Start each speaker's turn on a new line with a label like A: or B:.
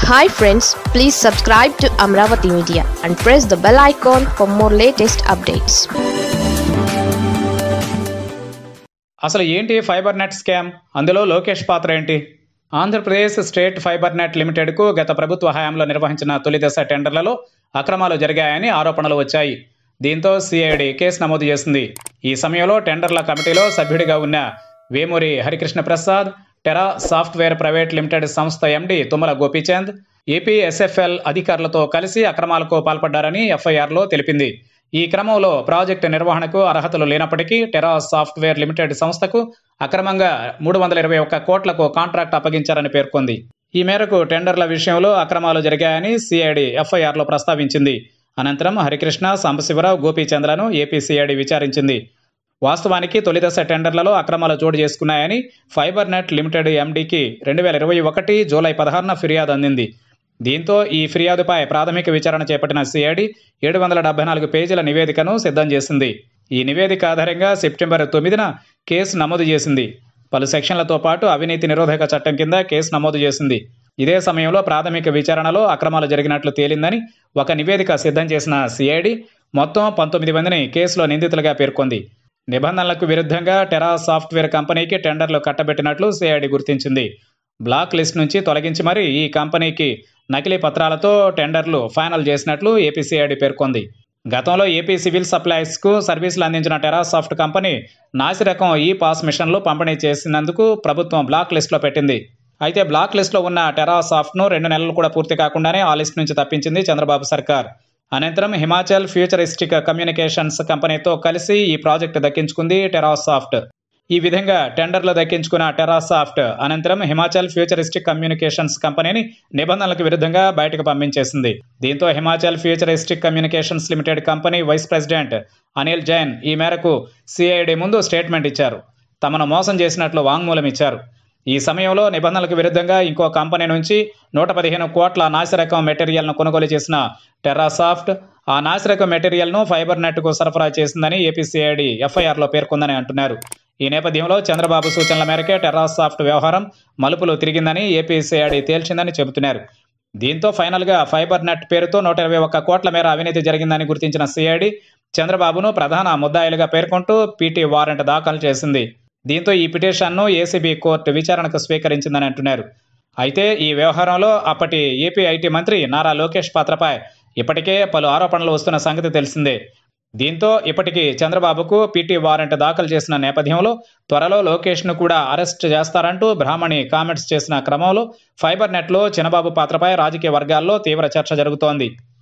A: hi friends please subscribe to Amaravati media and press the bell icon for more latest updates
B: అసలు ఏంటి fibre net scam అందులో లోకేష్ పాత్ర ఏంటి Andhra Pradesh state fibre net లిమిటెడ్కు గత ప్రభుత్వ హయాంలో నిర్వహించిన తొలి దశ టెండర్లలో అక్రమాలు జరిగాయని ఆరోపణలు వచ్చాయి దీంతో సిఐడి కేసు నమోదు చేసింది ఈ సమయంలో టెండర్ల కమిటీలో సభ్యుడిగా ఉన్న Vemuri Harikrishna Prasad Tera software private limited సంస్థ MD Tummala Gopichand AP SFL అధికారులతో కలిసి అక్రమాలకు పాల్పడ్డారని ఎఫ్ఐఆర్లో తెలిపింది ఈ క్రమంలో ప్రాజెక్టు నిర్వహణకు అర్హతలు లేనప్పటికీ టెరా సాఫ్ట్వేర్ లిమిటెడ్ సంస్థకు అక్రమంగా మూడు వందల ఇరవై ఒక్క కోట్లకు కాంట్రాక్ట్ అప్పగించారని పేర్కొంది ఈ మేరకు టెండర్ల విషయంలో అక్రమాలు జరిగాయని సిఐడి ఎఫ్ఐఆర్లో ప్రస్తావించింది అనంతరం హరికృష్ణ సాంబశివరావు గోపీచంద్రను ఏపీ సిఐడి విచారించింది వాస్తవానికి తొలిదశ టెండర్లలో అక్రమాలు చోటు చేసుకున్నాయని ఫైబర్ నెట్ లిమిటెడ్ ఎండీకి రెండు వేల ఇరవై ఒకటి జూలై పదహారున ఫిర్యాదు అందింది దీంతో ఈ ఫిర్యాదుపై ప్రాథమిక విచారణ చేపట్టిన సిఐడి ఏడు వందల డెబ్బై నాలుగు పేజీల నివేదికను సిద్ధం చేసింది ఈ నివేదిక ఆధారంగా సెప్టెంబర్ తొమ్మిదిన కేసు నమోదు చేసింది పలు సెక్షన్లతో పాటు అవినీతి నిరోధక చట్టం కింద కేసు నమోదు చేసింది ఇదే సమయంలో ప్రాథమిక విచారణలో అక్రమాలు జరిగినట్లు తేలిందని ఒక నివేదిక సిద్ధం చేసిన సిఐడి మొత్తం పంతొమ్మిది మందిని కేసులో నిందితులుగా పేర్కొంది నిబంధనలకు విరుద్ధంగా టెరా సాఫ్ట్వేర్ కంపెనీకి టెండర్లు కట్టబెట్టినట్లు సిఐడి గుర్తించింది బ్లాక్ లిస్ట్ నుంచి తొలగించి మరీ ఈ కంపెనీకి నకిలీ పత్రాలతో టెండర్లు ఫైనల్ చేసినట్లు ఏపీసీఐడి పేర్కొంది గతంలో ఏపీ సివిల్ సప్లైస్కు సర్వీసులు అందించిన టెరాసాఫ్ట్ కంపెనీ నాసిరకం ఈ పాస్ మిషన్లు పంపిణీ చేసినందుకు ప్రభుత్వం బ్లాక్ లిస్టులో పెట్టింది అయితే బ్లాక్ లిస్టులో ఉన్న టెరాసాఫ్ట్ను రెండు నెలలు కూడా పూర్తి కాకుండానే ఆ లిస్ట్ నుంచి తప్పించింది చంద్రబాబు సర్కార్ అనంతరం హిమాచల్ ఫ్యూచరిస్టిక్ కమ్యూనికేషన్స్ కంపెనీతో కలిసి ఈ ప్రాజెక్టు దక్కించుకుంది టెరాసాఫ్ట్ ఈ విధంగా టెండర్లు దక్కించుకున్న టెరాసాఫ్ట్ అనంతరం హిమాచల్ ఫ్యూచరిస్టిక్ కమ్యూనికేషన్స్ కంపెనీని నిబంధనలకు విరుద్ధంగా బయటకు పంపించేసింది దీంతో Himachal futuristic communications limited company vice president Anil Jain ఈ మేరకు సిఐడి ముందు స్టేట్మెంట్ ఇచ్చారు తమను మోసం చేసినట్లు వాంగ్మూలం ఇచ్చారు ఈ సమయంలో నిబంధనలకు విరుద్ధంగా ఇంకో కంపెనీ నుంచి నూట పదిహేను కోట్ల నాసిరకం మెటీరియల్ను కొనుగోలు చేసిన టెర్రాసాఫ్ట్ ఆ నాసిరకం మెటీరియల్ను ఫైబర్ నెట్కు సరఫరా చేసిందని ఏపీసీఐడి ఎఫ్ఐఆర్లో పేర్కొందని అంటున్నారు ఈ నేపథ్యంలో చంద్రబాబు సూచనల మేరకే టెర్రాసాఫ్ట్ వ్యవహారం మలుపులు తిరిగిందని ఏపీసీఐడి తేల్చిందని చెబుతున్నారు దీంతో ఫైనల్గా ఫైబర్ నెట్ పేరుతో నూట ఇరవై ఒక్క కోట్ల మేర అవినీతి జరిగిందని గుర్తించిన సిఐడి చంద్రబాబును ప్రధాన ముద్దాయిలుగా పేర్కొంటూ పీటీ వారెంట్ దాఖలు చేసింది దీంతో ఈ పిటిషన్ను ఏసీబీ కోర్టు విచారణకు స్వీకరించిందని అంటున్నారు అయితే ఈ వ్యవహారంలో అప్పటి ఏపీ ఐటీ మంత్రి నారా లోకేష్ పాత్రపై ఇప్పటికే పలు ఆరోపణలు వస్తున్న సంగతి తెలిసిందే దీంతో ఇప్పటికీ చంద్రబాబుకు పీటీ వారెంట్ దాఖలు చేసిన నేపథ్యంలో త్వరలో లోకేష్ను కూడా అరెస్ట్ చేస్తారంటూ బ్రాహ్మణి కామెంట్స్ చేసిన క్రమంలో ఫైబర్ నెట్లో చినబాబు పాత్రపై రాజకీయ వర్గాల్లో తీవ్ర చర్చ జరుగుతోంది